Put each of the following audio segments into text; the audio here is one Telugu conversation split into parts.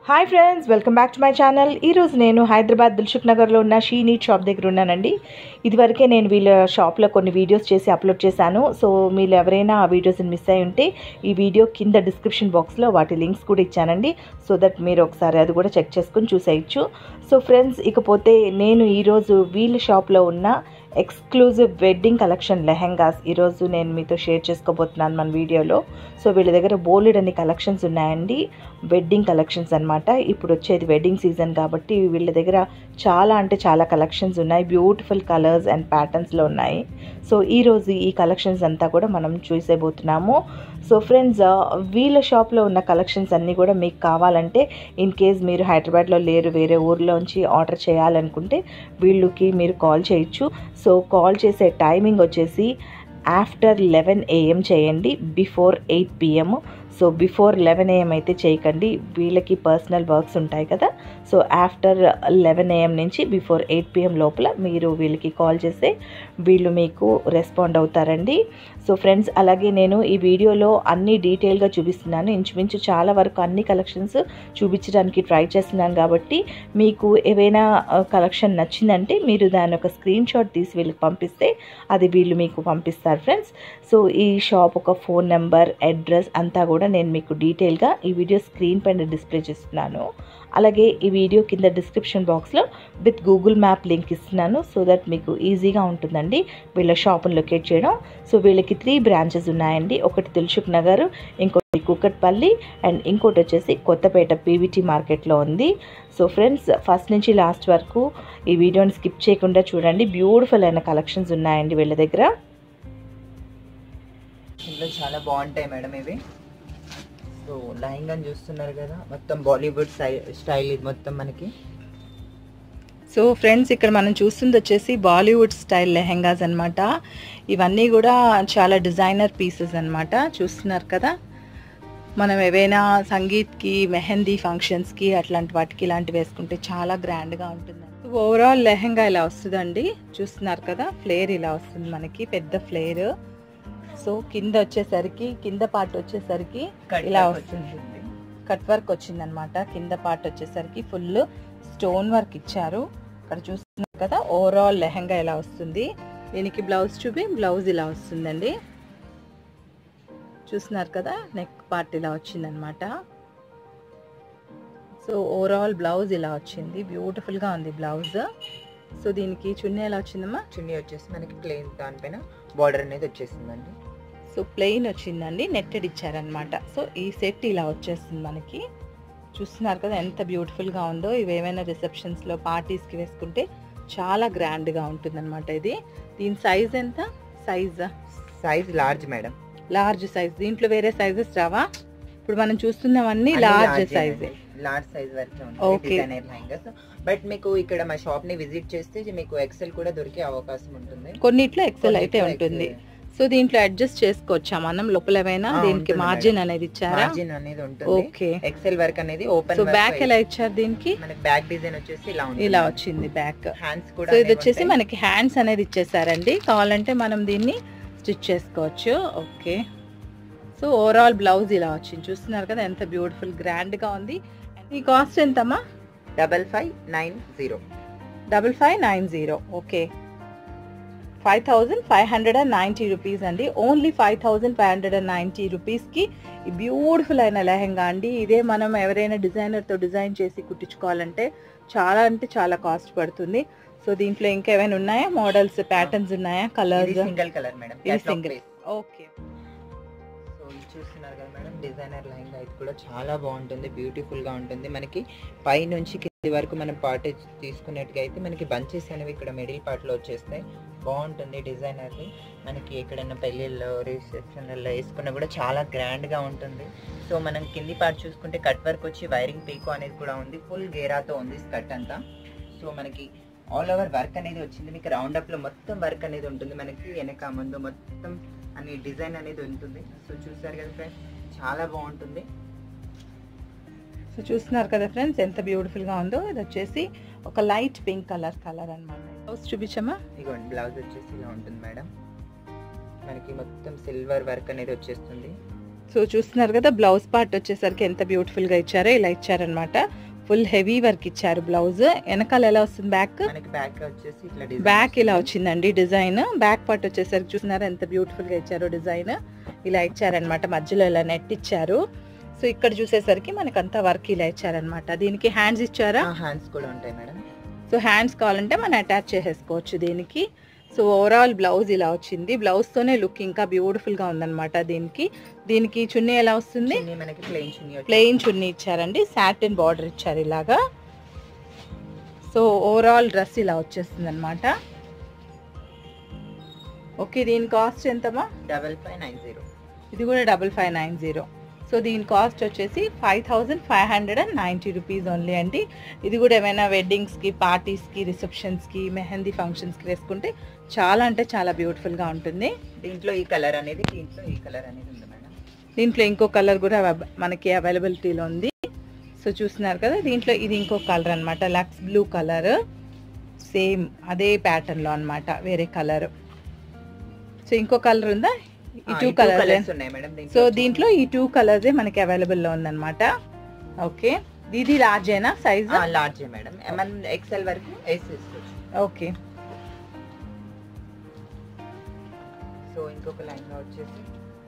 Hi friends welcome back to my channel ఈరోజు నేను హైదరాబాద్ దిల్సుఖ్ నగర్లో ఉన్న షీ నీట్ షాప్ దగ్గర ఉన్నానండి ఇదివరకే నేను వీళ్ళ షాప్లో కొన్ని వీడియోస్ చేసి అప్లోడ్ చేశాను సో మీరు ఎవరైనా ఆ వీడియోస్ని మిస్ అయి ఉంటే ఈ వీడియో కింద డిస్క్రిప్షన్ బాక్స్లో వాటి లింక్స్ కూడా ఇచ్చానండి సో దట్ మీరు ఒకసారి అది కూడా చెక్ చేసుకుని చూసేయచ్చు సో ఫ్రెండ్స్ ఇకపోతే నేను ఈరోజు వీళ్ళ షాప్లో ఉన్న ఎక్స్క్లూజివ్ వెడ్డింగ్ కలెక్షన్ లెహెంగాస్ ఈరోజు నేను మీతో షేర్ చేసుకోబోతున్నాను మన వీడియోలో సో వీళ్ళ దగ్గర బోలెడ్ అన్ని కలెక్షన్స్ ఉన్నాయండి వెడ్డింగ్ కలెక్షన్స్ అనమాట ఇప్పుడు వచ్చేది వెడ్డింగ్ సీజన్ కాబట్టి వీళ్ళ దగ్గర చాలా అంటే చాలా కలెక్షన్స్ ఉన్నాయి బ్యూటిఫుల్ కలర్స్ అండ్ ప్యాటర్న్స్లో ఉన్నాయి సో ఈరోజు ఈ కలెక్షన్స్ అంతా కూడా మనం చూసేబోతున్నాము సో ఫ్రెండ్స్ వీళ్ళ షాప్లో ఉన్న కలెక్షన్స్ అన్నీ కూడా మీకు కావాలంటే ఇన్ కేస్ మీరు హైదరాబాద్లో లేరు వేరే ఊర్లోంచి ఆర్డర్ చేయాలనుకుంటే వీళ్ళకి మీరు కాల్ చేయొచ్చు సో కాల్ చేసే టైమింగ్ వచ్చేసి ఆఫ్టర్ లెవెన్ ఏఎం చేయండి before eight PM so before eleven AM అయితే చేయకండి వీళ్ళకి పర్సనల్ వర్క్స్ ఉంటాయి కదా సో ఆఫ్టర్ లెవెన్ ఏఎం నుంచి బిఫోర్ ఎయిట్ పిఎం లోపల మీరు వీళ్ళకి కాల్ చేస్తే వీళ్ళు మీకు రెస్పాండ్ అవుతారండి సో ఫ్రెండ్స్ అలాగే నేను ఈ వీడియోలో అన్ని డీటెయిల్గా చూపిస్తున్నాను ఇంచుమించు చాలా వరకు అన్ని కలెక్షన్స్ చూపించడానికి ట్రై చేస్తున్నాను కాబట్టి మీకు ఏవైనా కలెక్షన్ నచ్చిందంటే మీరు దాని ఒక స్క్రీన్ షాట్ తీసి వీళ్ళకి పంపిస్తే అది వీళ్ళు మీకు పంపిస్తారు ఫ్రెండ్స్ సో ఈ షాప్ ఒక ఫోన్ నెంబర్ అడ్రస్ అంతా కూడా నేను మీకు డీటెయిల్గా ఈ వీడియో స్క్రీన్ పైన డిస్ప్లే చేస్తున్నాను అలాగే ఈ వీడియో కింద డిస్క్రిప్షన్ బాక్స్లో విత్ గూగుల్ మ్యాప్ లింక్ ఇస్తున్నాను సో దట్ మీకు ఈజీగా ఉంటుందండి వీళ్ళ షాప్ని లొకేట్ చేయడం సో వీళ్ళకి త్రీ బ్రాంచెస్ ఉన్నాయండి ఒకటి దిల్సుఖ్ నగర్ ఇంకోటి కుకట్పల్లి అండ్ ఇంకోటి వచ్చేసి కొత్తపేట పీవీటీ మార్కెట్లో ఉంది సో ఫ్రెండ్స్ ఫస్ట్ నుంచి లాస్ట్ వరకు ఈ వీడియోని స్కిప్ చేయకుండా చూడండి బ్యూటిఫుల్ అయిన కలెక్షన్స్ ఉన్నాయండి వీళ్ళ దగ్గర ఇందులో చాలా బాగుంటాయి మేడం ఇవి సో లెహంగా చూస్తున్నారు కదా మొత్తం బాలీవుడ్ స్టైల్ ఇది మొత్తం మనకి సో ఫ్రెండ్స్ ఇక్కడ మనం చూస్తుంది వచ్చేసి బాలీవుడ్ స్టైల్ లెహెంగాస్ అనమాట ఇవన్నీ కూడా చాలా డిజైనర్ పీసెస్ అనమాట చూస్తున్నారు కదా మనం ఏవైనా సంగీత్కి మెహందీ ఫంక్షన్స్కి అట్లాంటి వాటికి ఇలాంటివి వేసుకుంటే చాలా గ్రాండ్గా ఉంటుంది ఓవరాల్ లెహెంగా ఇలా వస్తుందండి చూస్తున్నారు కదా ఫ్లేర్ ఇలా వస్తుంది మనకి పెద్ద ఫ్లేర్ సో కింద వచ్చేసరికి కింద పార్ట్ వచ్చేసరికి ఇలా వస్తుంది కట్ వర్క్ వచ్చింది అనమాట కింద పార్ట్ వచ్చేసరికి ఫుల్ స్టోన్ వర్క్ ఇచ్చారు ఇక్కడ చూస్తున్నారు కదా ఓవరాల్ లెహంగా ఇలా వస్తుంది దీనికి బ్లౌజ్ చూపి బ్లౌజ్ ఇలా వస్తుందండి చూస్తున్నారు కదా నెక్ పార్ట్ ఇలా వచ్చిందనమాట సో ఓవరాల్ బ్లౌజ్ ఇలా వచ్చింది బ్యూటిఫుల్గా ఉంది బ్లౌజ్ సో దీనికి చున్నీ ఎలా వచ్చిందమ్మా చున్నీ వచ్చేసి మనకి ప్లెయిన్ దానిపైన బార్డర్ అనేది వచ్చేసిందండి సో ప్లెయిన్ వచ్చిందండి నెట్టెడ్ ఇచ్చారనమాట సో ఈ సెట్ ఇలా వచ్చేస్తుంది మనకి చూస్తున్నారు కదా ఎంత బ్యూటిఫుల్గా ఉందో ఇవి ఏమైనా రిసెప్షన్స్లో పార్టీస్కి వేసుకుంటే చాలా గ్రాండ్గా ఉంటుందన్నమాట ఇది దీని సైజ్ ఎంత size size large madam large size దీంట్లో వేరే సైజెస్ రావా ఇప్పుడు మనం చూస్తున్నవన్నీ లార్జ్ సైజ్ లార్జ్ సైజ్ వరకే Okay. ఉంటాయి డిజైనర్ లెహంగాస్ బట్ మీకు ఇక్కడ మా షాప్ ని విజిట్ చేస్తే మీకు ఎక్సెల్ కూడా దొరికే అవకాశం ఉంటుంది కొన్నిట్లో ఎక్సెల్ అయితే కొన్నిట్లో ఉంటుంది Excel. సో దీంట్లో అడ్జస్ట్ చేసుకోవచ్చా మనం లోపల ఏమైనా ఆ, దీనికి ఉంటుంది మార్జిన్ అనేది ఇచ్చారా మార్జిన్ అనేది ఉంటుంది ఓకే ఎక్సెల్ వర్క్ అనేది ఓపెన్ సో బ్యాక్ ఎలా ఇచ్చారు దీనికి మనకి బ్యాక్ డిజైన్ వచ్చేసి ఇలా ఉంటుంది ఇలా వచ్చింది బ్యాక్ హ్యాండ్స్ కూడా సో ఇది అనేవి వచ్చేసి ఉంటాయి. మనకి హ్యాండ్స్ అనేది ఇచ్చేసారండి కావాలంటే మనం దీన్ని స్టిచ్ చేసుకోవచ్చు ఓకే సో ఓవరాల్ బ్లౌజ్ ఇలా వచ్చింది చూస్తున్నారు కదా ఎంత బ్యూటిఫుల్ గ్రాండ్గా ఉంది ఈ కాస్ట్ ఎంతమ్మా double five nine zero double five nine zero okay five thousand five hundred and ninety rupees అండి only five thousand five hundred and ninety రూపీస్కి ఈ బ్యూటిఫుల్ అయిన లెహంగా అండి ఇదే మనం ఎవరైనా డిజైనర్తో డిజైన్ చేసి కుట్టించుకోవాలంటే చాలా అంటే చాలా కాస్ట్ పడుతుంది సో దీంట్లో ఇంకా ఏమైనా ఉన్నాయా మోడల్స్ ప్యాటర్న్స్ ఉన్నాయా ఇది కలర్స్ సింగిల్ కలర్ మేడం ఇది Catalog single. piece. Okay so ఇది చూస్తున్నారు కదా మేడం డిజైనర్ లెహంగా ఇది కూడా చాలా బాగుంటుంది బ్యూటిఫుల్ గా ఉంటుంది మనకి పై నుంచి కింది వరకు మనం పార్ట్ తీసుకున్నట్టుగా అయితే మనకి బంచెస్ అనేవి ఇక్కడ మిడిల్ పార్ట్ లో వచ్చేస్తాయి బాగుంటుంది డిజైనర్ ది మనకి ఎక్కడైనా పెళ్ళిళ్ళలో రిసెప్షన్లలో వేసుకున్నా కూడా చాలా గ్రాండ్ గా ఉంటుంది సో మనం కింది పార్ట్ చూసుకుంటే కట్ వర్క్ వచ్చి వైరింగ్ పీకో అనేది కూడా ఉంది ఫుల్ గేరాతో ఉంది స్కర్ట్ అంతా సో మనకి ఆల్ ఓవర్ వర్క్ అనేది వచ్చింది మీకు రౌండ్ అప్ లో మొత్తం వర్క్ అనేది ఉంటుంది మనకి వెనక ముందు మొత్తం అని డిజైన్ అనేది ఉంటుంది సో చూసారు కదా ఫ్రెండ్స్ చాలా బాగుంటుంది సో చూస్తున్నారు కదా ఫ్రెండ్స్ ఎంత బ్యూటిఫుల్ గా ఉందో ఇది వచ్చేసి ఒక లైట్ పింక్ కలర్ కలర్ అనమాట బ్లౌజ్ చూపించమ్మా ఇదిగోండి బ్లౌజ్ వచ్చేసి ఇలా ఉంటుంది మేడం మనకి మొత్తం సిల్వర్ వర్క్ అనేది వచ్చేస్తుంది సో చూస్తున్నారు కదా బ్లౌజ్ పార్ట్ వచ్చేసరికి ఎంత బ్యూటిఫుల్గా ఇచ్చారో ఇలా ఇచ్చారనమాట ఫుల్ హెవీ వర్క్ ఇచ్చారు బ్లౌజ్ వెనకాల ఎలా వస్తుంది బ్యాక్ మనకి బ్యాక్ వచ్చేసి ఇట్లా design బ్యాక్ ఇలా వస్తుంది. వచ్చిందండి డిజైన్ బ్యాక్ పార్ట్ వచ్చేసరికి చూస్తున్నారా ఎంత బ్యూటిఫుల్ గా ఇచ్చారో డిజైన్ ఇలా ఇచ్చారనమాట మధ్యలో ఇలా నెట్ ఇచ్చారు సో ఇక్కడ చూసేసరికి మనకి అంతా వర్క్ ఇలా ఇచ్చారనమాట దీనికి హ్యాండ్స్ ఇచ్చారా ఆ హ్యాండ్స్ కూడా ఉంటాయి మేడం సో హ్యాండ్స్ కావాలంటే మనం అటాచ్ చేసేసుకోవచ్చు దీనికి సో ఓవరాల్ బ్లౌజ్ ఇలా వచ్చింది బ్లౌజ్ తోనే లుక్ ఇంకా బ్యూటిఫుల్ గా ఉందన్నమాట దీనికి దీనికి చున్నీ ఎలా వస్తుంది చున్నీ మనకి ప్లెయిన్ చున్నీ వచ్చేసి ప్లెయిన్ చున్నీ ఇచ్చారండి సాటిన్ బార్డర్ ఇచ్చారు ఇలాగా సో ఓవరాల్ డ్రెస్ ఇలా వచ్చేస్తుంది అనమాట ఓకే దీని కాస్ట్ ఎంతమా డబల్ ఫైవ్ నైన్ జీరో ఇది కూడా double five nine zero so దీని కాస్ట్ వచ్చేసి five thousand five hundred and ninety rupees only అండి ఇది కూడా ఏమైనా వెడ్డింగ్స్కి పార్టీస్కి రిసెప్షన్స్కి మెహందీ ఫంక్షన్స్కి వేసుకుంటే చాలా అంటే చాలా బ్యూటిఫుల్గా ఉంటుంది దీంట్లో ఈ కలర్ అనేది దీంట్లో ఈ కలర్ అనేది ఉంది మేడం దీంట్లో ఇంకో కలర్ కూడా అవైల- మనకి అవైలబిలిటీలో ఉంది సో చూస్తున్నారు కదా దీంట్లో ఇది ఇంకో కలర్ అన్నమాట లక్స్ బ్లూ కలర్ సేమ్ అదే ప్యాటర్న్ లో అన్నమాట వేరే కలర్ సో ఇంకో కలర్ ఉందా ఈ టూ కలర్ కలర్స్ ఉన్నాయి మేడం సో దీంట్లో ఈ టూ కలర్స్ మనకి అవైలబుల్ లో ఉందన్నమాట ఓకే ఇది లార్జేనా size large madam M and XL వరకు వేసేసుకోవచ్చు ఓకే సో ఇంకొక లైన్ లో వచ్చేసి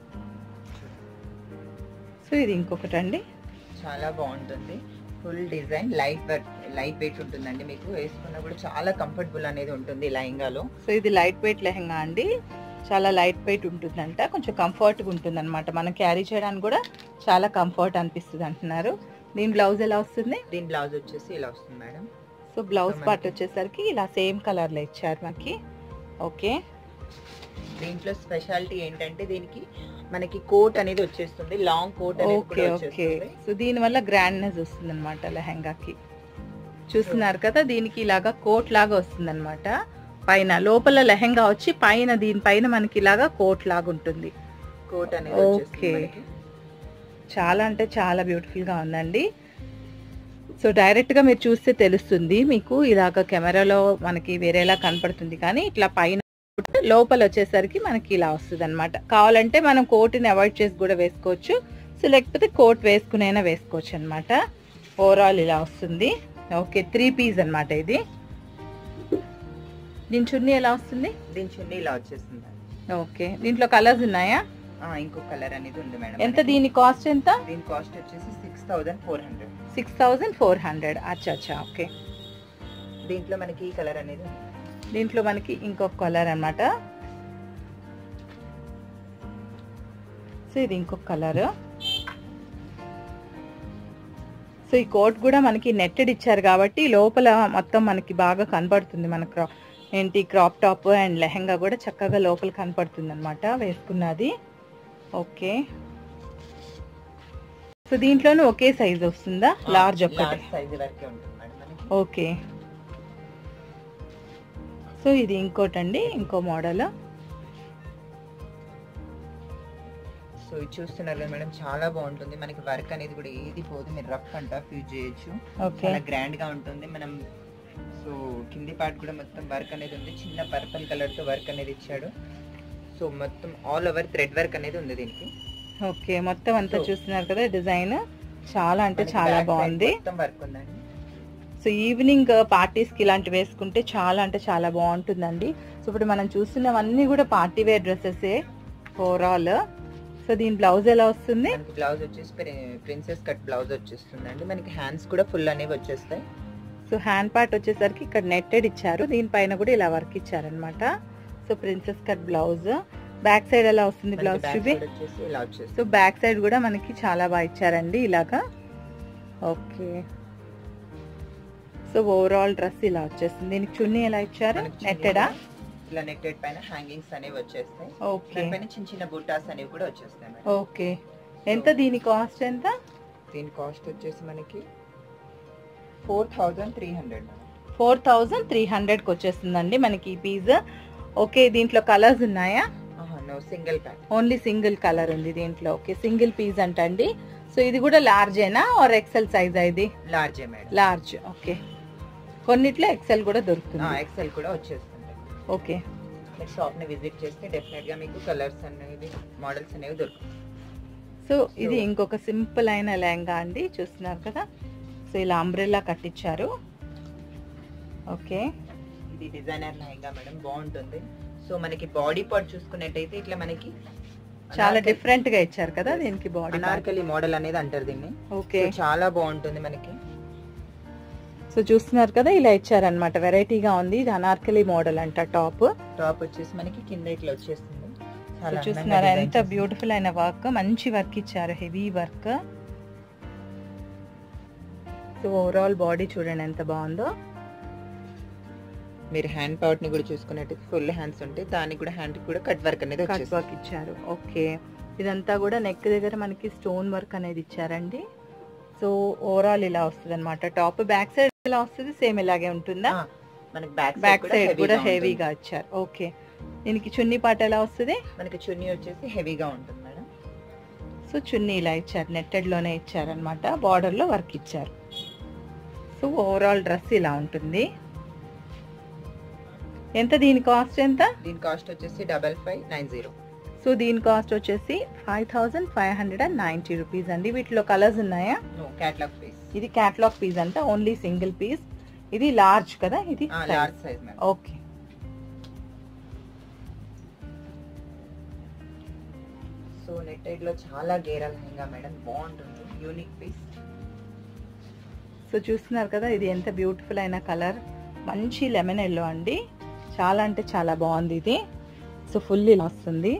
సో ఇది ఇంకొకటి అండి చాలా బాగుంటుంది full design light light weight ఉంటుందండి మీకు వేసుకున్నా కూడా చాలా కంఫర్టబుల్ అనేది ఉంటుంది లైంగాలో సో ఇది లైట్ వెయిట్ లెహంగా అండి చాలా లైట్ వెయిట్ ఉంటుందంట కొంచెం కంఫర్ట్గా ఉంటుంది అనమాట మనం క్యారీ చేయడానికి కూడా చాలా కంఫర్ట్ అనిపిస్తుంది అంటున్నారు దీని బ్లౌజ్ ఎలా వస్తుంది దీని బ్లౌజ్ వచ్చేసి ఇలా వస్తుంది madam so blouse so part మనకి- వచ్చేసరికి ఇలా సేమ్ కలర్లో ఇచ్చారు మనకి ఓకే దీంట్లో స్పెషాలిటీ ఏంటంటే దీనికి మనకి కోట్ అనేది వచ్చేస్తుంది లాంగ్ కోట్ అనేది ఓకే కూడా ఓకే వచ్చేస్తుంది సో దీని వల్ల గ్రాండ్నెస్ వస్తుంది అనమాట లెహంగాకి చూస్తున్నారు కదా దీనికి ఇలాగా కోట్ లాగా వస్తుంది అనమాట పైన లోపల లెహంగా వచ్చి పైన దీనిపైన మనకి ఇలాగా కోట్ లాగా ఉంటుంది కోట్ అనేది ఓకే. వచ్చేస్తుంది మనకి. చాలా అంటే చాలా బ్యూటిఫుల్ గా ఉందండి సో డైరెక్ట్ గా మీరు చూస్తే తెలుస్తుంది మీకు ఇలాగ కెమెరాలో మనకి వేరేలా కనపడుతుంది కానీ ఇట్లా పైన లోపల వచ్చేసరికి మనకి ఇలా వస్తుంది అనమాట కావాలంటే మనం కోట్ని అవాయిడ్ చేసి కూడా వేసుకోవచ్చు సో లేకపోతే కోట్ వేసుకునైనా వేసుకోవచ్చు అనమాట ఓవరాల్ ఇలా వస్తుంది ఓకే త్రీ పీస్ అన్నమాట ఇది దీని చున్నీ ఎలా వస్తుంది దీని చున్నీ ఇలా వచ్చేస్తుంది ఓకే దీంట్లో కలర్స్ ఉన్నాయా ఆ, ఇంకో కలర్ అనేది ఉంది మేడం ఎంత మనకి. దీని కాస్ట్ ఎంత దీని కాస్ట్ వచ్చేసి six thousand four hundred six thousand four hundred అచ్చా అచ్చా ఓకే దీంట్లో మనకి ఈ కలర్ అనేది ఉంది. దీంట్లో మనకి ఇంకొక కలర్ అన్నమాట సో ఇది ఇంకొక కలర్ సో ఈ కోట్ కూడా మనకి నెట్టెడ్ ఇచ్చారు కాబట్టి లోపల మొత్తం మనకి బాగా కనపడుతుంది మన క్రా ఏంటి క్రాప్ టాప్ అండ్ లెహంగా కూడా చక్కగా లోపల కనపడుతుంది అనమాట వేసుకున్నది ఓకే సో దీంట్లోనూ ఒకే సైజ్ వస్తుందా లార్జ్ ఒక్కటే లార్జ్ సైజ్ వరకే ఉంటుంది మేడం మనకి ఓకే సో ఇది ఇంకోటండి ఇంకో మోడల్ సో ఇది చూస్తున్నారు కదా మేడం చాలా బాగుంటుంది మనకి వర్క్ అనేది కూడా ఏది పోదు మీరు రఫ్ అంట ఫ్యూజ్ చేయొచ్చు ఓకే చాలా గ్రాండ్ గా ఉంటుంది మనం సో కింది పార్ట్ కూడా మొత్తం వర్క్ అనేది ఉంది చిన్న పర్పుల్ కలర్ తో వర్క్ అనేది ఇచ్చాడు సో మొత్తం ఆల్ ఓవర్ థ్రెడ్ వర్క్ అనేది ఉంది దీనికి ఓకే మొత్తం అంతా So- చూస్తున్నారు కదా డిజైన్ చాలా అంటే మనకి చాలా back side బాగుంది మొత్తం వర్క్ ఉందండి సో ఈవినింగ్ పార్టీస్ కి ఇలాంటివి వేసుకుంటే చాలా అంటే చాలా బాగుంటుందండి సో ఇప్పుడు మనం చూస్తున్నవన్నీ కూడా party wear dresses overall so దీని బ్లౌజ్ ఎలా వస్తుంది మనకి బ్లౌజ్ వచ్చేసి ప్రిన్సెస్ కట్ బ్లౌజ్ వచ్చేస్తుందండి మనకి హ్యాండ్స్ కూడా ఫుల్ అనేవి వచ్చేస్తాయి సో హ్యాండ్ పార్ట్ వచ్చేసరికి ఇక్కడ నెట్టెడ్ ఇచ్చారు దీనిపైన కూడా ఇలా వర్క్ ఇచ్చారనమాట so princess cut blouse back side ఎలా వస్తుంది మనకి బ్లౌజ్ back చూపి side వచ్చేసి ఇలా వచ్చేస్తుంది సో బ్యాక్ సైడ్ కూడా మనకి చాలా బాగా ఇచ్చారండి ఇలాగా ఓకే సో ఓవరాల్ డ్రెస్ ఇలా వచ్చేస్తుంది దీనికి చున్నీ ఎలా ఇచ్చారు మనకి చున్నీ నెట్టెడా కూడా ఇలా నెట్టెడ్ పైన హ్యాంగింగ్స్ అనేవి వచ్చేస్తాయి ఓకే దానిపైన చిన్న చిన్న బుట్టాస్ అనేవి కూడా వచ్చేస్తాయి మేడం ఓకే ఎంత దీని కాస్ట్ ఎంత దీని కాస్ట్ వచ్చేసి మనకి four thousand three hundred four thousand three హండ్రెడ్కి వచ్చేస్తుందండి మనకి ఈ పీస్ ఓకే దీంట్లో కలర్స్ ఉన్నాయా no single pack only single colour ఉంది దీంట్లో ఓకే సింగిల్ పీస్ అంటండి సో ఇది కూడా లార్జేనా ఆర్ ఎక్సెల్ సైజ్ ఇది లార్జే మేడం లార్జ్ ఓకే కొన్నిట్లో ఎక్సెల్ కూడా దొరుకుతుంది ఎక్సెల్ కూడా వచ్చేస్తుంది ఓకే మీరు షాప్ ని విజిట్ చేస్తే డెఫినెట్ గా మీకు కలర్స్ అనేవి మోడల్స్ అనేవి దొరుకుతాయి సో సో ఇది ఇంకొక సింపుల్ అయిన లెహంగా అండి చూస్తున్నారు కదా సో ఇలా అంబ్రెల్లా కట్టించారు ఓకే ఇది డిజైనర్ లెహంగా మేడం బాగుంటుంది సో మనకి బాడీ పార్ట్ చూసుకున్నట్టయితే ఇట్లా మనకి చాలా అనార్కలి- డిఫరెంట్ గా ఇచ్చారు కదా దీనికి బాడీ అనార్కలి మోడల్ అనేది అంటారు దీన్ని ఓకే సో చాలా బాగుంటుంది మనకి సో చూస్తున్నారు కదా ఇలా ఇచ్చారనమాట వెరైటీగా ఉంది ఇది అనార్కలి మోడల్ అంట టాప్ టాప్ వచ్చేసి మనకి కింద ఇట్లా వచ్చేస్తుంది సో చాలా అందంగా చూస్తున్నారా design ఎంత చేశారు. బ్యూటిఫుల్ అయిన వర్క్ మంచి వర్క్ ఇచ్చారు heavy work so overall body చూడండి ఎంత బాగుందో మీరు హ్యాండ్ పౌట్ ని కూడా చూసుకున్నట్టయితే ఫుల్ హ్యాండ్స్ ఉంటాయి దానికి కూడా హ్యాండ్ కూడా కట్ వర్క్ అనేది కట్ వచ్చేస్తుంది వర్క్ ఇచ్చారు ఓకే ఇదంతా కూడా నెక్ దగ్గర మనకి స్టోన్ వర్క్ అనేది ఇచ్చారండి సో ఓవరాల్ ఇలా వస్తుంది అనమాట టాప్ బ్యాక్ సైడ్ ఇలా వస్తుంది సేమ్ ఇలాగే ఉంటుందా ఆ, మనకి బ్యాక్ బ్యాక్ సైడ్ కూడా ఉంటుంది. హెవీగా ఇచ్చారు ఓకే దీనికి చున్నీ పాట ఎలా వస్తుంది మనకి చున్నీ వచ్చేసి హెవీగా ఉంటుంది మేడం సో చున్నీ ఇలా ఇచ్చారు నెట్టెడ్ లోనే ఇచ్చారనమాట బార్డర్ లో వర్క్ ఇచ్చారు సో ఓవరాల్ డ్రెస్ ఇలా ఉంటుంది ఎంత దీని కాస్ట్ ఎంత దీని కాస్ట్ వచ్చేసి double five nine zero so దీని కాస్ట్ వచ్చేసి five thousand five hundred and ninety rupees అండి వీటిలో కలర్స్ ఉన్నాయా నో క్యాట్లాగ్ పీస్ ఇది క్యాట్లాగ్ పీస్ అంట ఓన్లీ సింగిల్ పీస్ ఇది లార్జ్ కదా ఇది large size madam okay so netted లో చాలా గేరా లెహంగా మేడం బాగుంటుంది యూనిక్ పీస్ సో చూస్తున్నారు కదా ఇది ఎంత బ్యూటిఫుల్ అయిన కలర్ మంచి లెమన్ ఎల్లో అండి చాలా అంటే చాలా బాగుంది ఇది సో ఫుల్ ఇలా వస్తుంది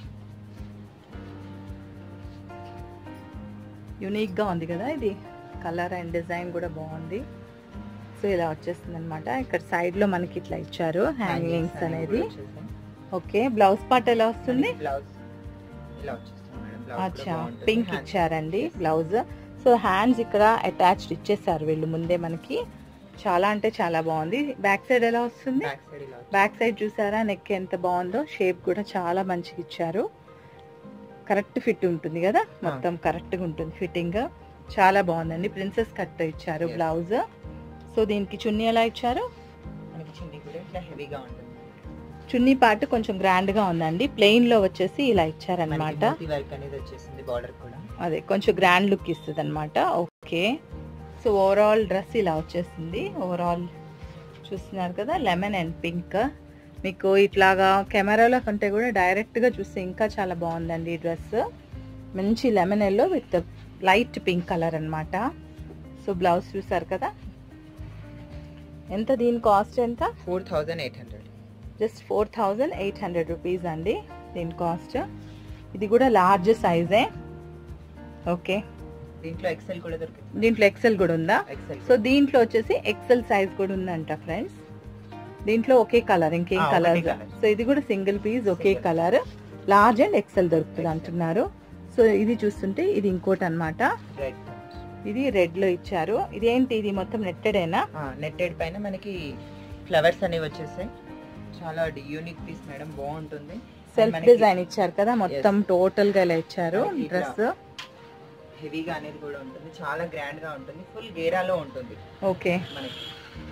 యునిక్గా ఉంది కదా ఇది కలర్ అండ్ డిజైన్ కూడా బాగుంది సో ఇలా వచ్చేస్తుంది అనమాట ఇక్కడ సైడ్లో మనకి ఇట్లా ఇచ్చారు హ్యాంగింగ్స్ అనేది ఓకే బ్లౌజ్ పార్ట్ ఎలా వస్తుంది బ్లౌజ్ ఇలా వచ్చేస్తుంది మేడం బ్లౌజ్ అచ్చా పింక్ ఇచ్చారండి బ్లౌజ్ సో హ్యాండ్స్ ఇక్కడ అటాచ్డ్ ఇచ్చేసారు వీళ్ళు ముందే మనకి చాలా అంటే చాలా బాగుంది బ్యాక్ సైడ్ ఎలా వస్తుంది బ్యాక్ సైడ్ ఇలా బ్యాక్ సైడ్ చూసారా నెక్ ఎంత బాగుందో షేప్ కూడా చాలా మంచిగా ఇచ్చారు కరెక్ట్ ఫిట్ ఉంటుంది కదా మొత్తం కరెక్ట్ గా ఉంటుంది ఫిట్టింగ్ చాలా బాగుందండి ప్రిన్సెస్ కట్ ఇచ్చారు Yes. బ్లౌజ్ సో దీనికి చున్నీ ఎలా ఇచ్చారు మనకి చున్నీ కూడా ఇట్లా హెవీగా ఉంటుంది చున్నీ పార్ట్ కొంచెం గ్రాండ్ గా ఉందండి ప్లెయిన్ లో వచ్చేసి ఇలా ఇచ్చారనమాట వర్క్ అనేది వచ్చేసింది బార్డర్ కూడా అదే కొంచెం గ్రాండ్ లుక్ ఇస్తుంది అనమాట ఓకే సో ఓవరాల్ డ్రెస్ ఇలా వచ్చేసింది ఓవరాల్ చూస్తున్నారు కదా లెమన్ అండ్ పింక్ మీకు ఇట్లాగా కెమెరాలో కంటే కూడా డైరెక్ట్గా చూస్తే ఇంకా చాలా బాగుందండి ఈ డ్రెస్ మంచి lemon yellow with light pink colour అన్నమాట సో బ్లౌజ్ చూసారు కదా ఎంత దీని కాస్ట్ ఎంత four thousand eight hundred just four thousand eight hundred rupees అండి దీని కాస్ట్ ఇది కూడా లార్జ్ సైజే ఓకే దీంట్లో ఎక్సెల్ కూడా దొరుకుతుంది దీంట్లో ఎక్సెల్ కూడా ఉందా ఎక్సెల్ సో దీంట్లో వచ్చేసి ఎక్సెల్ సైజ్ కూడా ఉందంట ఫ్రెండ్స్ దీంట్లో ఒకే కలర్ ఇంకేం ఆ, ఒకటే కలర్ colour. సో ఇది కూడా సింగిల్ పీస్ ఒకే Single. Colour large and XL దొరుకుతుంది Excel. అంటున్నారు సో ఇది చూస్తుంటే ఇది ఇంకోటి అన్నమాట రెడ్ ఇది రెడ్ లో ఇచ్చారు ఇదేంటి ఇది మొత్తం నెట్టెడేనా నెట్టెడ్ పైన మనకి ఫ్లవర్స్ అనేవి వచ్చేసాయి చాలా యూనిక్ పీస్ మేడం బాగుంటుంది సెల్ఫ్ మనకి డిజైన్ ఇచ్చారు కదా మొత్తం టోటల్ గా ఇలా ఇచ్చారు మనకి ఇట్లా డ్రెస్ హెవీగా అనేది కూడా ఉంటుంది చాలా గ్రాండ్ గా ఉంటుంది ఫుల్ గేరాలో ఉంటుంది ఓకే మనకి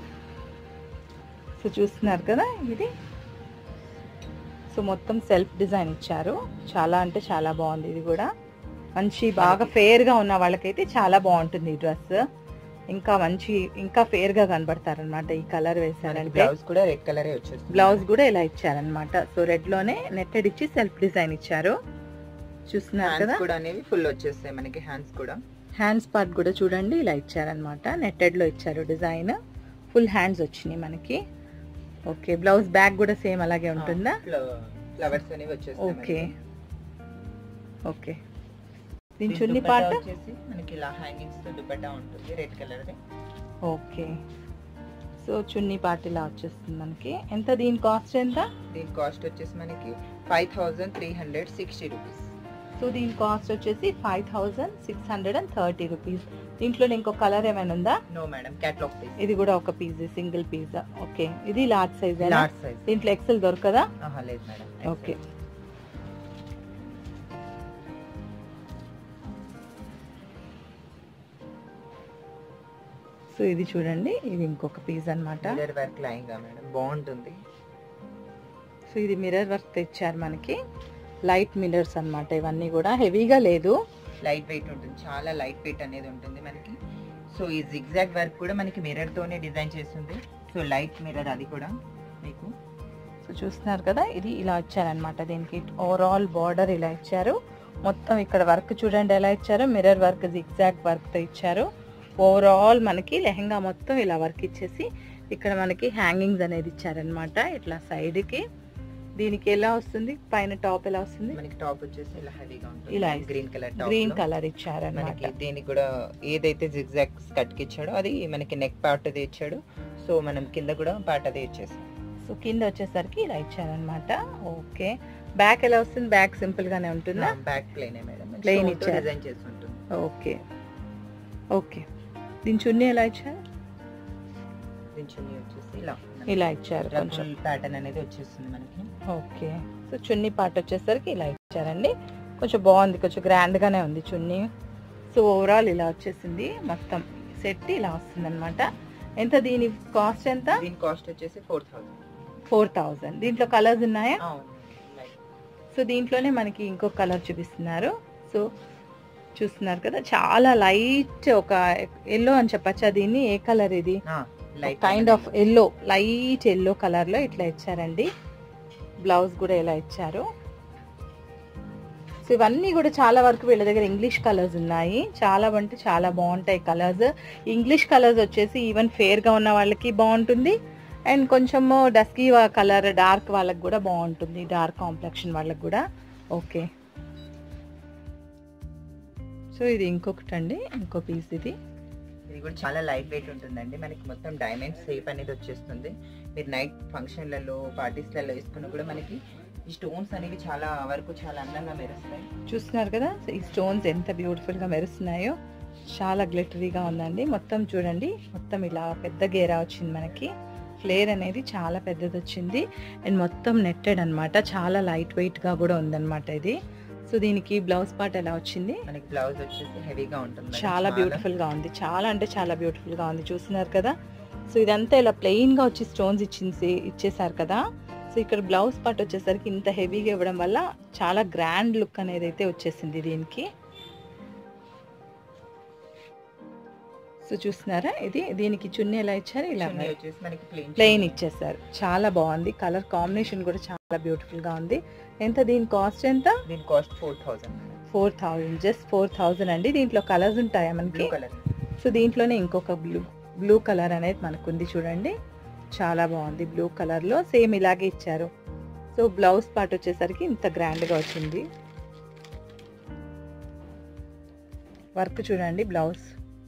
సో చూస్తున్నారు కదా ఇది సో మొత్తం సెల్ఫ్ డిజైన్ ఇచ్చారు చాలా అంటే చాలా బాగుంది ఇది కూడా మంచి బాగా ఫేర్ గా ఉన్న వాళ్ళకైతే చాలా బాగుంటుంది ఈ డ్రెస్ ఇంకా మంచి ఇంకా ఫేర్ గా కనబడతారు అనమాట ఈ కలర్ వేసారంటే బ్లౌజ్ కూడా రెడ్ కలరే వచ్చేస్తుంది బ్లౌజ్ కూడా ఇలా ఇచ్చారనమాట సో రెడ్ లోనే నెట్టెడ్ ఇచ్చి సెల్ఫ్ డిజైన్ ఇచ్చారు చూస్తున్నారు హ్యాండ్స్ కదా కూడా అనేవి ఫుల్ వచ్చేస్తాయి మనకి హ్యాండ్స్ కూడా హ్యాండ్స్ పార్ట్ కూడా చూడండి ఇలా ఇచ్చారనమాట నెట్టెడ్ లో ఇచ్చారు డిజైన్ ఫుల్ హ్యాండ్స్ వచ్చినాయి మనకి ఓకే బ్లౌజ్ బ్యాక్ కూడా సేమ్ అలాగే ఉంటుందా ఫ్లవర్స్ అనేవి వచ్చేస్తాయి ఓకే మనకి. ఓకే దీని దీని చున్నీ దుపట్టా పాట వచ్చేసి మనకి ఇలా హ్యాంగింగ్స్ తో దుపట్టా ఉంటుంది red colour okay so chunni part ఇలా వచ్చేస్తుంది మనకి ఎంత దీని కాస్ట్ ఎంత దీని కాస్ట్ వచ్చేసి మనకి five thousand three hundred sixty rupees so దీని కాస్ట్ వచ్చేసి five thousand six hundred and thirty rupees దీంట్లో ఇంకో కలర్ ఏమైనా ఉందా నో మేడం క్యాట్లాగ్ పీస్ ఇది కూడా ఒక పీస్ సింగిల్ పీస్ ఓకే ఇది లార్జ్ సైజ్ లార్జ్ సైజ్ దీంట్లో ఎక్సెల్ దొరకదా లేదు మేడం ఓకే సో ఇది చూడండి ఇది ఇంకొక పీస్ అన్నమాట మిర్రర్ వర్క్ లైంగా మేడం బాగుంటుంది సో ఇది మిర్రర్ వర్క్ తెచ్చారు మనకి లైట్ మిర్రర్స్ అన్నమాట ఇవన్నీ కూడా హెవీగా లేదు లైట్ వెయిట్ ఉంటుంది చాలా లైట్ వెయిట్ అనేది ఉంటుంది మనకి సో ఈ జిగ్జాగ్ వర్క్ కూడా మనకి మిర్రర్ తోనే డిజైన్ చేస్తుంది సో లైట్ మిర్రర్ అది కూడా మీకు సో చూస్తున్నారు కదా ఇది ఇలా ఇచ్చారనమాట దీనికి ఓవరాల్ బార్డర్ ఇలా ఇచ్చారు మొత్తం ఇక్కడ వర్క్ చూడండి ఎలా ఇచ్చారు మిర్రర్ వర్క్ జిగ్జాగ్ వర్క్తో ఇచ్చారు ఓవరాల్ మనకి లెహంగా మొత్తం ఇలా వర్క్ ఇచ్చేసి ఇక్కడ మనకి హ్యాంగింగ్స్ అనేది ఇచ్చారనమాట ఇట్లా సైడ్కి దీనికి ఎలా వస్తుంది పైన టాప్ ఎలా వస్తుంది మనకి టాప్ వచ్చేసి ఇలా హెవీగా ఉంటుంది ఇలా green colour green top colour ఇచ్చారనమాట మనకి దీనికి కూడా ఏదైతే జిగ్జాగ్ కట్ కి ఇచ్చాడో అది మనకి నెక్ పార్ట్ అది ఇచ్చాడు సో మనం కింద కూడా పార్ట్ అది ఇచ్చేసాం సో కింద వచ్చేసరికి ఇలా ఇచ్చారనమాట ఓకే బ్యాక్ ఎలా వస్తుంది బ్యాక్ సింపుల్ గానే ఉంటుందా back plain madam Plain Stone తో ఇచ్చారు. డిజైన్ చేసి ఉంటుంది ఓకే ఓకే దీని చున్నీ ఎలా ఇచ్చారు దీని చున్నీ వచ్చేసి ఇలా ఇలా ఇచ్చారు కొంచెం ప్యాటర్న్ అనేది వచ్చేస్తుంది మనకి ఓకే సో చున్నీ పార్ట్ వచ్చేసరికి ఇలా ఇచ్చారండి కొంచెం బాగుంది కొంచెం గ్రాండ్ గానే ఉంది చున్నీ సో ఓవరాల్ ఇలా వచ్చేసింది మొత్తం సెట్ ఇలా వస్తుంది అనమాట ఎంత దీని కాస్ట్ ఎంత దీని కాస్ట్ వచ్చేసి ఫోర్ థౌసండ్ ఫోర్ థౌజండ్ దీంట్లో కలర్స్ ఉన్నాయా సో దీంట్లోనే మనకి ఇంకో కలర్ చూపిస్తున్నారు సో చూస్తున్నారు కదా చాలా లైట్ ఒక ఎల్లో అని చెప్పచ్చా దీన్ని ఏ కలర్ ఇది light kind of yellow light yellow colour లో ఇట్లా ఇచ్చారండి బ్లౌజ్ కూడా ఇలా ఇచ్చారు సో ఇవన్నీ కూడా చాలా వరకు వీళ్ళ దగ్గర ఇంగ్లీష్ కలర్స్ ఉన్నాయి చాలా అంటే చాలా బాగుంటాయి కలర్స్ ఇంగ్లీష్ కలర్స్ వచ్చేసి ఈవెన్ ఫేర్ గా ఉన్న వాళ్ళకి బాగుంటుంది అండ్ కొంచెము డస్కీ కలర్ డార్క్ వాళ్ళకి కూడా బాగుంటుంది డార్క్ కాంప్లెక్షన్ వాళ్ళకి కూడా ఓకే సో ఇది ఇంకొకటి అండి ఇంకో పీస్ ఇది ఇది కూడా చాలా లైట్ వెయిట్ ఉంటుందండి మనకి మొత్తం డైమండ్ షేప్ అనేది వచ్చేస్తుంది మీరు నైట్ ఫంక్షన్లలో పార్టీస్లలో వేసుకున్న కూడా మనకి ఈ స్టోన్స్ అనేవి చాలా వరకు చాలా అందంగా మెరుస్తాయి చూస్తున్నారు కదా ఈ స్టోన్స్ ఎంత బ్యూటిఫుల్ గా మెరుస్తున్నాయో చాలా గ్లిటరీగా ఉందండి మొత్తం చూడండి మొత్తం ఇలా పెద్ద గేరా వచ్చింది మనకి ఫ్లేర్ అనేది చాలా పెద్దది వచ్చింది అండ్ మొత్తం నెట్టెడ్ అన్నమాట చాలా లైట్ వెయిట్ గా కూడా ఉందన్నమాట ఇది సో దీనికి బ్లౌజ్ పార్ట్ ఎలా వచ్చింది మనకి బ్లౌజ్ వచ్చేసి హెవీగా ఉంటుంది మేడం. చాలా బ్యూటిఫుల్ గా ఉంది చాలా అంటే చాలా బ్యూటిఫుల్ గా ఉంది చూస్తున్నారు కదా సో ఇదంతా ఇలా ప్లెయిన్ గా వచ్చి స్టోన్స్ ఇచ్చింది ఇచ్చేసారు కదా సో ఇక్కడ బ్లౌజ్ పార్ట్ వచ్చేసరికి ఇంత హెవీగా ఇవ్వడం వల్ల చాలా గ్రాండ్ లుక్ అనేది అయితే వచ్చేసింది దీనికి సో చూస్తున్నారా ఇది దీనికి చున్నీ ఎలా ఇచ్చారు ఇలా చున్నీ వచ్చేసి మనకి ప్లెయిన్ ప్లెయిన్ ఇచ్చేసారు చాలా బాగుంది కలర్ కాంబినేషన్ కూడా చాలా బ్యూటిఫుల్ గా ఉంది ఎంత దీని కాస్ట్ ఎంత దీని cost four thousand four thousand just four thousand అండి దీంట్లో కలర్స్ ఉంటాయా మనకి బ్లూ కలర్ సో దీంట్లోనే ఇంకొక బ్లూ బ్లూ కలర్ అనేది మనకు ఉంది చూడండి చాలా బాగుంది బ్లూ కలర్ లో సేమ్ ఇలాగే ఇచ్చారు సో బ్లౌజ్ పార్ట్ వచ్చేసరికి ఇంత గ్రాండ్ గా వచ్చింది వర్క్ చూడండి బ్లౌజ్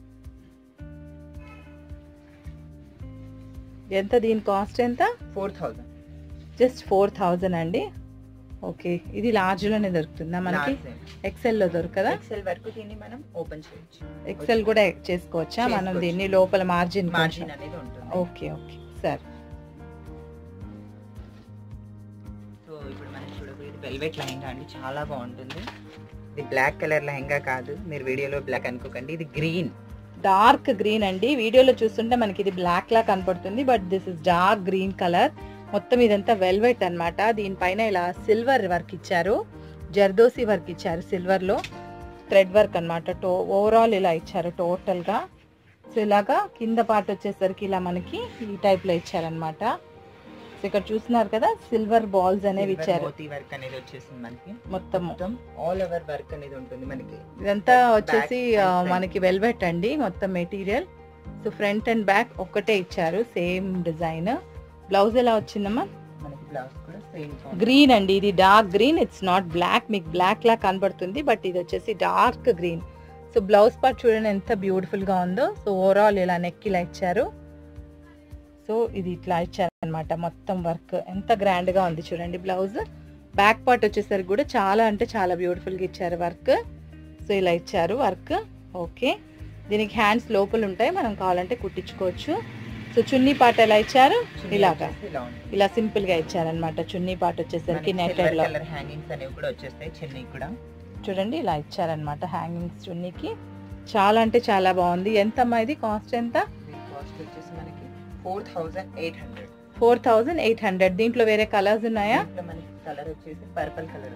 ఎంత దీని కాస్ట్ ఎంత four thousand just four thousand అండి ఓకే ఇది లార్జ్ లోనే దొరుకుతుందా మనకి ఎక్సెల్ లో దొరకదా ఎక్సెల్ వరకు దీన్ని మనం ఓపెన్ చేయొచ్చు ఎక్సెల్ కూడా చేసుకోవచ్చా మనం చేసుకోవచ్చు. దీన్ని లోపల మార్జిన్ మార్జిన్ అనేది ఉంటుంది ఓకే ఓకే సరే సో ఇప్పుడు మనం చూడబోయేది వెల్వెట్ లెహంగా అండి చాలా బాగుంటుంది ఇది బ్లాక్ కలర్ లెహంగా కాదు మీరు వీడియోలో బ్లాక్ అనుకోకండి ఇది గ్రీన్ డార్క్ గ్రీన్ అండి వీడియోలో చూస్తుంటే మనకి ఇది బ్లాక్ లా కనపడుతుంది but this is dark green colour మొత్తం ఇదంతా వెల్వెట్ అన్నమాట దీనిపైన ఇలా సిల్వర్ వర్క్ ఇచ్చారు జర్దోసి వర్క్ ఇచ్చారు సిల్వర్ లో థ్రెడ్ వర్క్ అన్నమాట టో ఓవరాల్ ఇలా ఇచ్చారు టోటల్ గా సో ఇలాగా కింద పార్ట్ వచ్చేసరికి ఇలా మనకి ఈ టైప్ లో ఇచ్చారనమాట సో ఇక్కడ చూస్తున్నారు కదా సిల్వర్ బాల్స్ అనేవి ఇచ్చారు మోతీ వర్క్ అనేది వచ్చేసింది మనకి మొత్తం మొత్తం ఆల్ ఓవర్ వర్క్ అనేది ఉంటుంది మనకి ఇదంతా Back వచ్చేసి and ఆ, front. మనకి వెల్వెట్ అండి మొత్తం material so front and back ఒక్కటే ఇచ్చారు సేమ్ డిజైన్ బ్లౌజ్ ఎలా వచ్చిందమ్మా మనకి బ్లౌజ్ కూడా సేమ్ గ్రీన్ అండి ఇది dark green it's not black మీకు బ్లాక్ లా కనబడుతుంది బట్ ఇది వచ్చేసి dark green so blouse part చూడండి ఎంత బ్యూటిఫుల్ గా ఉందో సో ఓవరాల్ ఇలా నెక్ ఇలా ఇచ్చారు సో ఇది ఇట్లా ఇచ్చారు అనమాట మొత్తం వర్క్ ఎంత గ్రాండ్ గా ఉంది చూడండి బ్లౌజ్ బ్యాక్ పార్ట్ వచ్చేసరికి కూడా చాలా అంటే చాలా బ్యూటిఫుల్ గా ఇచ్చారు వర్క్ సో ఇలా ఇచ్చారు వర్క్ ఓకే దీనికి హ్యాండ్స్ లోపల ఉంటాయి మనం కావాలంటే కుట్టించుకోవచ్చు సో చున్నీ పార్ట్ ఎలా ఇచ్చారు ఇలాగా ఇలా ఉంటుంది ఇలా సింపుల్ గా ఇచ్చారనమాట చున్నీ పార్ట్ వచ్చేసరికి నెట్టెడ్ లో కలర్ హ్యాంగింగ్స్ అనేవి కూడా వచ్చేస్తాయి చిన్నవి కూడా చూడండి ఇలా ఇచ్చారనమాట హ్యాంగింగ్స్ చున్నీకి చాలా అంటే చాలా బాగుంది ఎంత అమ్మా ఇది కాస్ట్ ఎంత దీని కాస్ట్ వచ్చేసి మనకి four thousand eight hundred four thousand eight hundred దీంట్లో వేరే కలర్స్ ఉన్నాయా దీంట్లో మనకి కలర్ వచ్చేసి పర్పుల్ కలర్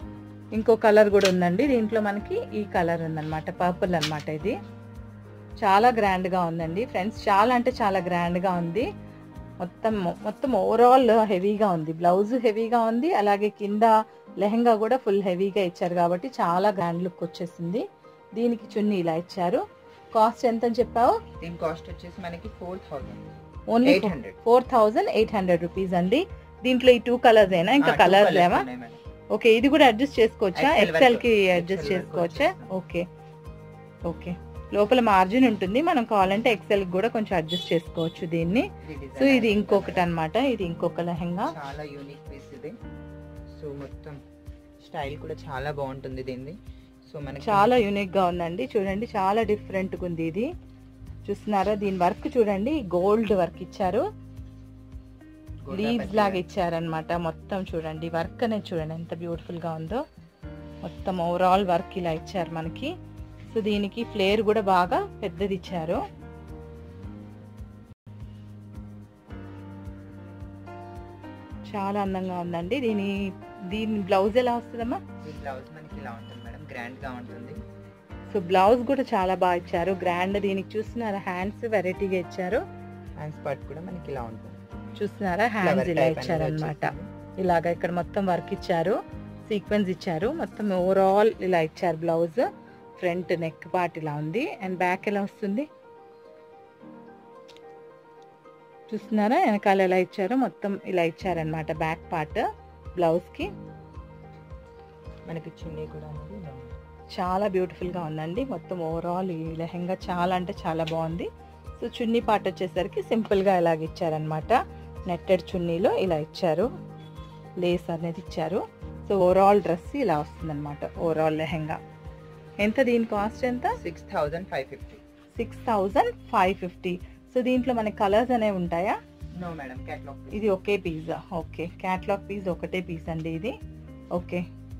ఇంకో కలర్ కూడా ఉందండి దీంట్లో మనకి ఈ కలర్ ఉందన్నమాట పర్పుల్ అన్నమాట ఇది చాలా గ్రాండ్గా ఉందండి ఫ్రెండ్స్ చాలా అంటే చాలా గ్రాండ్గా ఉంది మొత్తం మొత్తం ఓవరాల్ హెవీగా ఉంది బ్లౌజ్ హెవీగా ఉంది అలాగే కింద లెహంగా కూడా ఫుల్ హెవీగా ఇచ్చారు కాబట్టి చాలా గ్రాండ్ లుక్ వచ్చేసింది దీనికి చున్నీ ఇలా ఇచ్చారు కాస్ట్ ఎంత అని చెప్పావు దీని కాస్ట్ వచ్చేసి మనకి four thousand only eight hundred four thousand eight hundred rupees అండి దీంట్లో ఈ టూ కలర్స్ అయినా ఇంకా కలర్స్ లేవా ఓకే ఇది కూడా అడ్జస్ట్ చేసుకోవచ్చా XL ఎక్సెల్ కి వరకు. అడ్జస్ట్ XL వరకు చేసుకోవచ్చా వచ్చేస్తుంది. ఓకే ఓకే లోపల మార్జిన్ ఉంటుంది మనం కావాలంటే ఎక్సెల్ కూడా కొంచెం అడ్జస్ట్ చేసుకోవచ్చు దీన్ని సో ఇది ఇంకొకటి అన్నమాట ఇది ఇంకొక లెహంగా చాలా యూనిక్ పీస్ ఇది సో మొత్తం స్టైల్ కూడా చాలా బాగుంటుంది దీన్ని సో మనకి చాలా యూనిక్ గా ఉందండి చూడండి చాలా డిఫరెంట్ గా ఉంది ఇది చూస్తున్నారా దీని వర్క్ చూడండి గోల్డ్ వర్క్ ఇచ్చారు గోల్డ్ లీవ్స్ పట్టి లాగా ఇచ్చారనమాట మొత్తం చూడండి వర్క్ అనేది చూడండి ఎంత బ్యూటిఫుల్ గా ఉందో మొత్తం ఓవరాల్ వర్క్ ఇలా ఇచ్చారు మనకి సో దీనికి ఫ్లేర్ కూడా బాగా పెద్దది ఇచ్చారు చాలా అందంగా ఉందండి దీని దీని బ్లౌజ్ ఎలా వస్తుందమ్మా ఈ బ్లౌజ్ మనకి ఇలా ఉంటుంది మేడం గ్రాండ్ గా ఉంటుంది సో బ్లౌజ్ కూడా చాలా బాగా ఇచ్చారు గ్రాండ్ దీనికి చూస్తున్నారా హ్యాండ్స్ వెరైటీగా ఇచ్చారు హ్యాండ్స్ పార్ట్ కూడా మనకి ఇలా ఉంటుంది చూస్తున్నారా Flower హ్యాండ్స్ ఇలా type అనేది ఇచ్చారనమాట వచ్చేసింది. ఇలాగా ఇక్కడ మొత్తం వర్క్ ఇచ్చారు సీక్వెన్స్ ఇచ్చారు మొత్తం ఓవరాల్ ఇలా ఇచ్చారు బ్లౌజ్ ఫ్రంట్ నెక్ పార్ట్ ఇలా ఉంది అండ్ బ్యాక్ ఎలా వస్తుంది చూస్తున్నారా వెనకాల ఎలా ఇచ్చారో మొత్తం ఇలా ఇచ్చారనమాట బ్యాక్ పార్ట్ బ్లౌజ్ కి మనకి చున్నీ కూడా అనేది ఇలా ఉంటుంది. చాలా బ్యూటిఫుల్ గా ఉందండి మొత్తం ఓవరాల్ ఈ లెహంగా చాలా అంటే చాలా బాగుంది సో చున్నీ పార్ట్ వచ్చేసరికి సింపుల్ గా ఇలాగ ఇచ్చారనమాట నెట్టెడ్ చున్నీలో ఇలా ఇచ్చారు లేస్ అనేది ఇచ్చారు సో ఓవరాల్ డ్రెస్ ఇలా వస్తుందన్నమాట ఓవరాల్ లెహంగా ఎంత దీని కాస్ట్ ఎంత six thousand five fifty six thousand five fifty so దీంట్లో మనకి కలర్స్ అనేవి ఉంటాయా నో మేడం క్యాట్లాగ్ ఇది ఒకే పీస్ ఓకే క్యాట్లాగ్ పీస్ ఒకటే పీస్ అండి ఇది ఓకే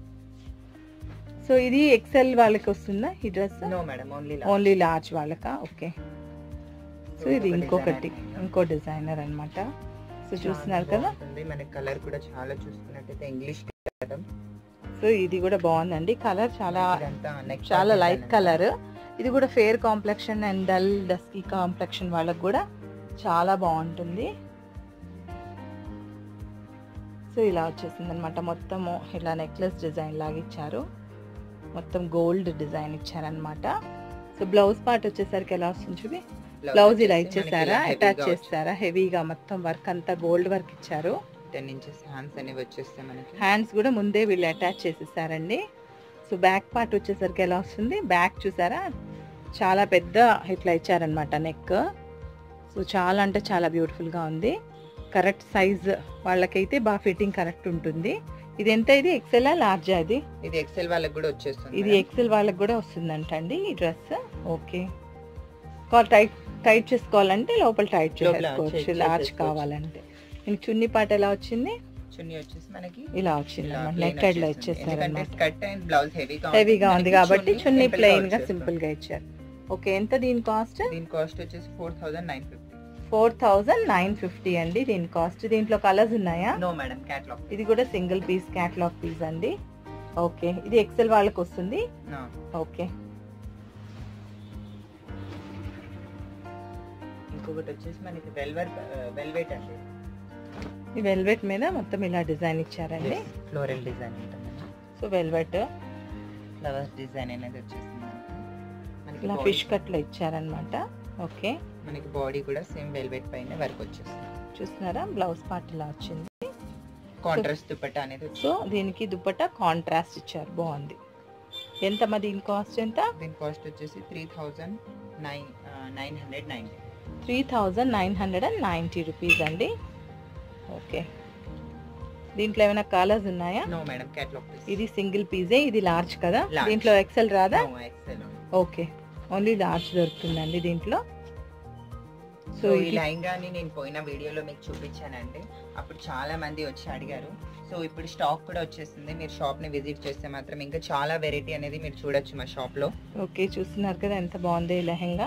సో ఇది ఎక్సెల్ వాళ్ళకి వస్తుందా ఈ dress no madam only only large వాళ్ళకా ఓకే సో ఇది ఇంకొకటి ఇంకో డిజైనర్ అన్నమాట సో చూస్తున్నారు కదా మనకి కలర్ కూడా చాలా చూసుకున్నట్టయితే ఇంగ్లీష్ కలర్ సో ఇది కూడా బాగుందండి కలర్ చాలా ఇదంతా neck చాలా part లైట్ design కలర్ ఇది కూడా fair complexion and dull dusky complexion వాళ్ళకి కూడా చాలా బాగుంటుంది సో ఇలా వచ్చేసింది అనమాట మొత్తము ఇలా నెక్లెస్ డిజైన్ లాగా ఇచ్చారు మొత్తం గోల్డ్ డిజైన్ ఇచ్చారనమాట సో బ్లౌజ్ పార్ట్ వచ్చేసరికి ఎలా వస్తుంది చూపి బ్లౌజ్ ఇలా వచ్చేసి మనకి ఇచ్చేసారా ఇలా అటాచ్ heavy గా చేస్తారా హెవీగా మొత్తం వర్క్ అంతా గోల్డ్ వర్క్ ఇచ్చారు టెన్ ఇంచెస్ హ్యాండ్స్ అనేవి వచ్చేస్తే మనకి హ్యాండ్స్ కూడా ముందే వీళ్ళు అటాచ్ చేసేసారండి సో బ్యాక్ పార్ట్ వచ్చేసరికి ఎలా వస్తుంది బ్యాక్ చూసారా చాలా పెద్ద ఇట్లా ఇచ్చారనమాట నెక్ సో చాలా అంటే చాలా బ్యూటిఫుల్గా ఉంది కరెక్ట్ సైజ్ వాళ్ళకైతే బాగా ఫిట్టింగ్ కరెక్ట్ ఉంటుంది ఇది ఎంత ఇది ఎక్సెల్ లార్జా ఇది ఇది ఎక్సెల్ వాళ్ళకి కూడా వచ్చేస్తుంది ఇది మేడం. ఎక్సెల్ వాళ్ళకి కూడా వస్తుందంట అండి ఈ డ్రెస్ ఓకే టైట్ టైట్ చేసుకోవాలంటే లోపల టైట్ లోపల చేసుకోవచ్చు చేసి- లార్జ్ చేసేసుకోవచ్చు. కావాలంటే దీనికి చున్నీ పాట ఎలా వచ్చింది చున్నీ వచ్చేసి మనకి ఇలా వచ్చింది ఇలా అన్నమాట plain నెక్ లో వచ్చేస్తుంది. ఇచ్చేసారు ఎందుకంటే అన్నమాట స్కర్ట్ అండ్ బ్లౌజ్ హెవీగా హెవీగా ఉంది కాబట్టి చున్నీ ప్లెయిన్ గా వచ్చేస్తుంది. సింపుల్ గా ఇచ్చారు ఓకే ఎంత దీని కాస్ట్ దీని కాస్ట్ వచ్చేసి four thousand nine fifty four thousand nine fifty అండి దీని కాస్ట్ దీంట్లో కలర్స్ ఉన్నాయా నో మేడం క్యాట్లాగ్ ఇది కూడా సింగిల్ పీస్ క్యాట్లాగ్ పీస్ అండి ఓకే ఇది ఎక్సెల్ వాళ్ళకి వస్తుంది ఓకే ఇంకొకటి వచ్చేసి మనకి వెల్వెట్ వెల్వెట్ అండి ఈ వెల్వెట్ మీద మొత్తం ఇలా డిజైన్ ఇచ్చారండి ఫ్లోరల్ డిజైన్ ఉంటుంది సో వెల్వెట్ ఫ్లవర్స్ డిజైన్ అనేది వచ్చేసింది మనకి. మనకి ఇలా body- ఫిష్ కట్ లో ఇచ్చారనమాట ఓకే మనకి బాడీ కూడా సేమ్ వెల్వెట్ పైన వర్క్ వచ్చేస్తుంది చూస్తున్నారా బ్లౌజ్ పార్ట్ ఇలా వచ్చింది కాంట్రాస్ట్ దుపట్టా అనేది సో దీనికి దుపట్టా కాంట్రాస్ట్ ఇచ్చారు బాగుంది ఎంతమ్మా దీని కాస్ట్ ఎంత దీని కాస్ట్ వచ్చేసి three thousand nine nine hundred ninety three thousand nine hundred and ninety rupees అండి ఓకే దీంట్లో ఏమైనా కలర్స్ ఉన్నాయా నో మేడం క్యాట్లాగ్ ఇది సింగిల్ పీజే ఇది లార్జ్ కదా Large. దీంట్లో ఎక్సెల్ రాదా ఎక్సెల్ ఓకే ఓన్లీ లార్జ్ దొరుకుతుందండి దీంట్లో సో సో ఈ ఇది లెహంగాని నేను పోయిన వీడియోలో మీకు చూపించానండి అప్పుడు చాలా మంది వచ్చి అడిగారు సో ఇప్పుడు స్టాక్ కూడా వచ్చేసింది మీరు షాప్ ని విజిట్ చేస్తే మాత్రం ఇంకా చాలా వెరైటీ అనేది మీరు చూడొచ్చు మా షాప్ లో ఓకే చూస్తున్నారు కదా ఎంత బాగుంది ఈ లెహంగా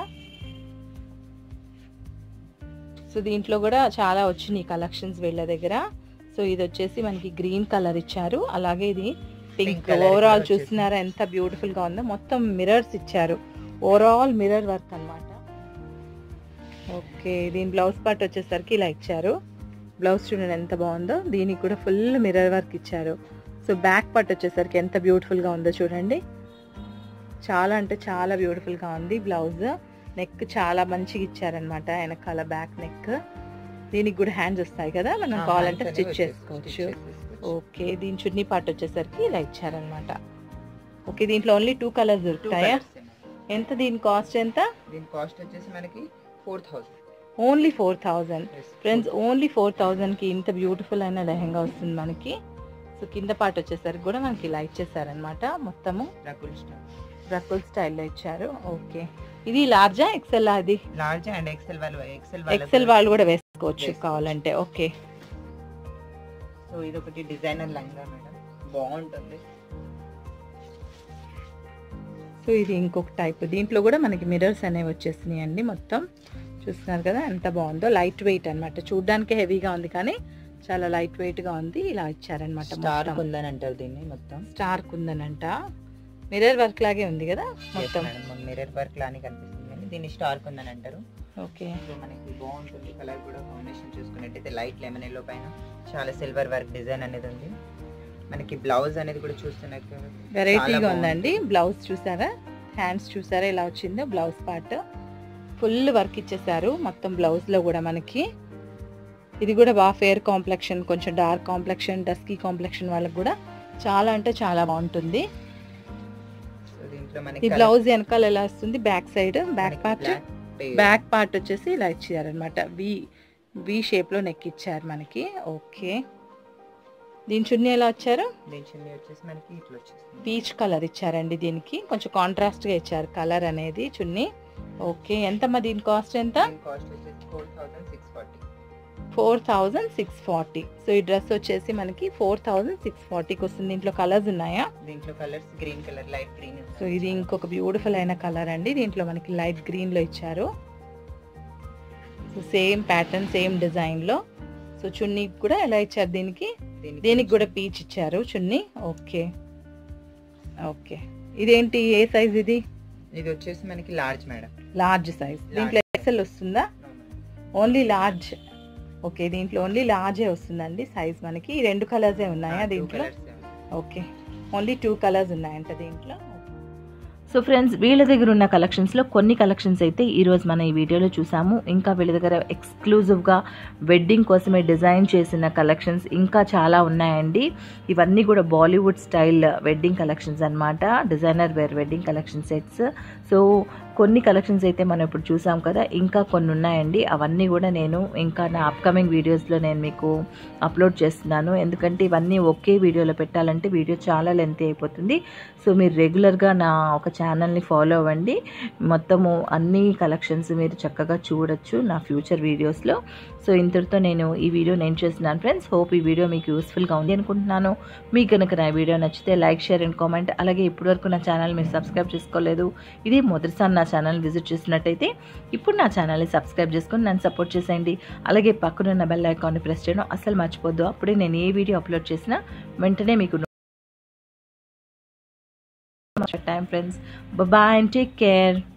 సో దీంట్లో కూడా చాలా వచ్చినాయి కలెక్షన్స్ వీళ్ళ దగ్గర సో ఇది వచ్చేసి మనకి గ్రీన్ కలర్ ఇచ్చారు అలాగే ఇది పింక్ colour ఓవరాల్ కూడా చూస్తున్నారా ఎంత బ్యూటిఫుల్ గా ఉందో మొత్తం మిరర్స్ ఇచ్చారు ఓవరాల్ మిర్రర్ వర్క్ అన్నమాట ఓకే దీని బ్లౌజ్ పార్ట్ వచ్చేసరికి ఇలా ఇచ్చారు బ్లౌజ్ చూడండి ఎంత బాగుందో దీనికి కూడా ఫుల్ మిర్రర్ వర్క్ ఇచ్చారు సో బ్యాక్ పార్ట్ వచ్చేసరికి ఎంత బ్యూటిఫుల్ గా ఉందో చూడండి చాలా అంటే చాలా బ్యూటిఫుల్ గా ఉంది బ్లౌజ్ నెక్ చాలా మంచిగా ఇచ్చారనమాట వెనకాల బ్యాక్ నెక్ దీనికి కూడా హ్యాండ్స్ వస్తాయి కదా మనం కావాలంటే స్టిచ్ చేసుకోవచ్చు ఓకే దీని చున్నీ పార్ట్ వచ్చేసరికి ఇలా ఇచ్చారనమాట ఓకే దీంట్లో ఓన్లీ టూ కలర్స్ దొరుకుతాయా ఎంత దీని కాస్ట్ ఎంత దీని కాస్ట్ వచ్చేసి మనకి four thousand only four thousand friends only four థౌజండ్కి ఇంత బ్యూటిఫుల్ అయిన లెహంగా వస్తుంది మనకి సో కింద పార్ట్ వచ్చేసరికి కూడా మనకి ఇలా ఇచ్చేసారనమాట మొత్తము రకుల్ స్టార్ రకుల్ స్టైల్లో ఇచ్చారు ఓకే ఇది లార్జా ఎక్సెల్ అది లార్జ్ అండ్ ఎక్సెల్ వాళ్ళు ఎక్సెల్ ఎక్సెల్ వాళ్ళు కూడా వేసుకోవచ్చు వేసుకోవచ్చు. కావాలంటే ఓకే సో ఇది ఒకటి డిజైనర్ లంగా మేడం బాగుంటుంది సో ఇది ఇంకొక టైప్ దీంట్లో కూడా మనకి మిర్రర్స్ అనేవి వచ్చేసినాయి అండి మొత్తం చూస్తున్నారు కదా ఎంత బాగుందో లైట్ వెయిట్ అన్నమాట చూడడానికి హెవీగా ఉంది కానీ చాలా లైట్ వెయిట్ గా ఉంది ఇలా ఇచ్చారనమాట స్టార్ కుందని అంటారు దీన్ని మొత్తం స్టార్ కుందనంట మిర్రర్ వర్క్ లాగే ఉంది కదా మొత్తం మిర్రర్ వర్క్ లానే కనిపిస్తుంది కానీ దీన్ని స్టార్ కుందని అంటారు ఓకే సో మనకి బాగుంటుంది కలర్ కూడా కాంబినేషన్ చూసుకున్నట్టయితే లైట్ లెమన్ ఎల్లో పైన చాలా సిల్వర్ వర్క్ డిజైన్ అనేది ఉంది మనకి బ్లౌజ్ అనేది కూడా చూస్తున్నట్టు వెరైటీగా చాలా ఉందండి బ్లౌజ్ చూసారా హ్యాండ్స్ చూసారా ఇలా వచ్చిందో బ్లౌజ్ పార్ట్ ఫుల్ వర్క్ ఇచ్చేసారు మొత్తం బ్లౌజ్ లో కూడా మనకి ఇది కూడా బాగా ఫేర్ కాంప్లెక్షన్ కొంచెం డార్క్ కాంప్లెక్షన్ డస్కీ కాంప్లెక్షన్ వాళ్ళకి కూడా చాలా అంటే చాలా బాగుంటుంది సో దీంట్లో ఈ మనకి బ్లౌజ్ వెనకాల ఎలా వస్తుంది back side back part back part వచ్చేసి ఇలా ఇచ్చారనమాట వి వి షేప్ లో నెక్ ఇచ్చారు మనకి ఓకే దీని చున్నీ ఎలా వచ్చారు దీని చున్నీ వచ్చేసి మనకి ఇట్లా వచ్చేస్తుంది పీచ్ కలర్ ఇచ్చారండి దీనికి కొంచెం కాంట్రాస్ట్ గా ఇచ్చారు కలర్ అనేది చున్నీ ఓకే ఎంతమ్మా దీని కాస్ట్ ఎంత దీని కాస్ట్ వచ్చేసి four thousand six forty four thousand six forty so ఈ డ్రెస్ వచ్చేసి మనకి ఫోర్ థౌజండ్ సిక్స్ ఫార్టీకి వస్తుంది దీంట్లో కలర్స్ ఉన్నాయా దీంట్లో colours green colour light green so ఇది ఇంకొక బ్యూటిఫుల్ అయిన కలర్ అండి దీంట్లో మనకి లైట్ గ్రీన్ లో ఇచ్చారు so same pattern same design లో సో చున్నీ కూడా ఎలా ఇచ్చారు దీనికి దీనికి కూడా పీచ్ ఇచ్చారు చున్నీ ఓకే ఓకే ఇదేంటి ఏ సైజ్ ఇది ఇది వచ్చేసి మనకి లార్జ్ మేడం లార్జ్ సైజ్ దీంట్లో ఎక్సెల్ వస్తుందా ఓన్లీ లార్జ్ ఓకే దీంట్లో ఓన్లీ లార్జే వస్తుందండి సైజ్ మనకి ఈ రెండు కలర్సే ఉన్నాయా దీంట్లో ఓకే ఓన్లీ టూ కలర్స్ ఉన్నాయంట దీంట్లో సో ఫ్రెండ్స్ వీళ్ళ దగ్గర ఉన్న కలెక్షన్స్లో కొన్ని కలెక్షన్స్ అయితే ఈరోజు మనం ఈ వీడియోలో చూసాము ఇంకా వీళ్ళ దగ్గర ఎక్స్క్లూజివ్గా వెడ్డింగ్ కోసమే డిజైన్ చేసిన కలెక్షన్స్ ఇంకా చాలా ఉన్నాయండి ఇవన్నీ కూడా బాలీవుడ్ స్టైల్ వెడ్డింగ్ కలెక్షన్స్ అన్నమాట designer wear wedding collection sets so కొన్ని కలెక్షన్స్ అయితే మనం ఇప్పుడు చూసాం కదా ఇంకా కొన్ని ఉన్నాయండి అవన్నీ కూడా నేను ఇంకా నా అప్కమింగ్ వీడియోస్లో నేను మీకు అప్లోడ్ చేస్తున్నాను ఎందుకంటే ఇవన్నీ ఒకే వీడియోలో పెట్టాలంటే వీడియో చాలా లెంత్ అయిపోతుంది సో మీరు రెగ్యులర్గా నా ఒక ఛానల్ని ఫాలో అవ్వండి మొత్తము అన్ని కలెక్షన్స్ మీరు చక్కగా చూడొచ్చు నా ఫ్యూచర్ వీడియోస్లో సో ఇంతటితో నేను ఈ వీడియో నేను చేస్తున్నాను ఫ్రెండ్స్ హోప్ ఈ వీడియో మీకు యూస్ఫుల్గా ఉంది అనుకుంటున్నాను మీకు కనుక నా వీడియో నచ్చితే లైక్ షేర్ అండ్ కామెంట్ అలాగే ఇప్పటివరకు నా ఛానల్ మీరు సబ్స్క్రైబ్ చేసుకోలేదు ఇది మొదటిసారి నా ఛానల్ విజిట్ చేసినట్టయితే ఇప్పుడు నా ఛానల్ని సబ్స్క్రైబ్ చేసుకొని నన్ను సపోర్ట్ చేసేయండి అలాగే పక్కనున్న బెల్ ఐకాన్ని ప్రెస్ చేయడం అస్సలు మర్చిపోద్దు అప్పుడే నేను ఏ వీడియో అప్లోడ్ చేసినా వెంటనే మీకు time friends bye and take care